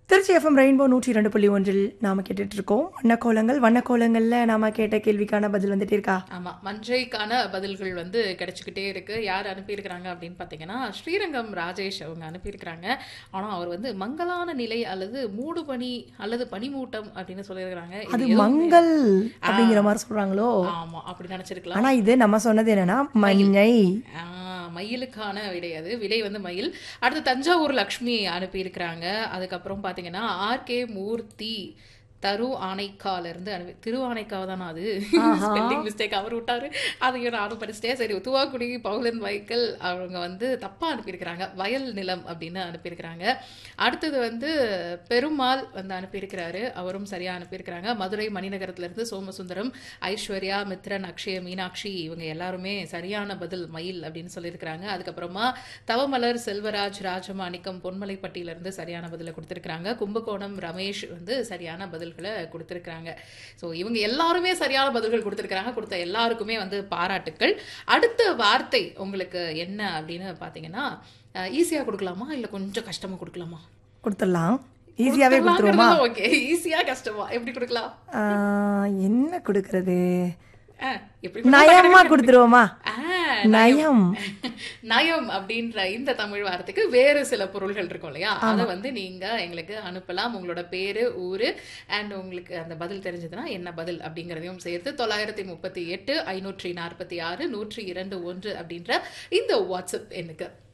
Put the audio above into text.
Trichy FM rainbow நூற்றி இரண்டு புள்ளி ஒன்றில் நாம கேட்டுட்டு இருக்கோம் வண்ணக்கோலங்கள் வண்ணக்கோலங்கள்ல நாம கேட்ட கேள்விக்கான பதில் வந்துட்டே இருக்கா ஆமா மஞ்சைக்கான பதில்கள் வந்து கிடைச்சிக்கிட்டே இருக்கு யார் அனுப்பியிருக்கிறாங்க அப்படின்னு பார்த்தீங்கன்னா ஸ்ரீரங்கம் ராஜேஷ் அவங்க அனுப்பியிருக்கிறாங்க ஆனா அவர் வந்து மங்கலான நிலை அல்லது மூடுபனி அல்லது பனிமூட்டம் அப்படின்னு சொல்லியிருக்கிறாங்க இது அது எதுவுமே- மங்கள் அப்படிங்கிற மாதிரி சொல்றாங்களோ ஆமா அப்படி நினைச்சிருக்கலாம் ஆனா இது நம்ம சொன்னது என்னன்னா மஞ்சை ஆ, மயிலுக்கான விடை அது விடை வந்து மயில் அடுத்து தஞ்சாவூர் லக்ஷ்மி அனுப்பியிருக்கிறாங்க அதுக்கப்புறம் பார்த்தீங்கன்னா ஆர்கே மூர்த்தி தரு ஆனைக்கால இருந்து அனுப்பி திரு ஆனைக்காவை தானே அது ஸ்பெல்லிங் மிஸ்டேக் அவர் விட்டாரு அதையும் நானும் படிச்சிட்டேன் சரி துவாக்குடி பவுலன் வைக்கல் அவங்க வந்து தப்பா அனுப்பியிருக்கிறாங்க வயல் நிலம் அப்படின்னு அனுப்பியிருக்கிறாங்க அடுத்தது வந்து பெருமாள் வந்து அனுப்பியிருக்கிறாரு அவரும் சரியா அனுப்பியிருக்கிறாங்க மதுரை மணிநகரத்துல இருந்து சோமசுந்தரம் ஐஸ்வர்யா மித்ரன் அக்ஷய மீனாட்சி இவங்க எல்லாருமே சரியான பதில் மயில் அப்படின்னு சொல்லியிருக்கிறாங்க அதுக்கப்புறமா தவமலர் செல்வராஜ் ராஜமாணிக்கம் பொன்மலைப்பட்டியில இருந்து சரியான பதிலை கொடுத்திருக்கிறாங்க கும்பகோணம் ரமேஷ் வந்து சரியான பதில்களை கொடுத்திருக்கிறாங்க ஸோ இவங்க எல்லாருமே சரியான பதில்கள் கொடுத்திருக்கிறாங்க கொடுத்த எல்லாருக்குமே வந்து பாராட்டுக்கள் அடுத்த வார்த்தை உங்களுக்கு என்ன அப்படின்னு பார்த்தீங்கன்னா ஈஸியா கொடுக்கலாமா இல்லை கொஞ்சம் கஷ்டமா கொடுக்கலாமா கொடுத்துடலாம் ஈஸியாவே கொடுத்துருவோமா ஓகே ஈஸியா கஷ்டமா எப்படி கொடுக்கலாம் ஆஹ், என்ன கொடுக்கறது ஆ, எப்படி நயமா கொடுத்துருவோமா ஆ, நயம் நயம் அப்படின்ற இந்த தமிழ் வார்த்தைக்கு வேறு சில பொருள்கள் இருக்கும் இல்லையா அதை வந்து நீங்க எங்களுக்கு அனுப்பலாம் உங்களோட பேரு ஊரு அண்ட் உங்களுக்கு அந்த பதில் தெரிஞ்சதுன்னா என்ன பதில் அப்படிங்கிறதையும் சேர்த்து தொள்ளாயிரத்தி முப்பத்தி எட்டு ஐநூற்றி நாற்பத்தி ஆறு நூற்றி இரண்டு ஒன்று அப்படின்ற இந்த வாட்ஸ்அப் எண்ணுக்கு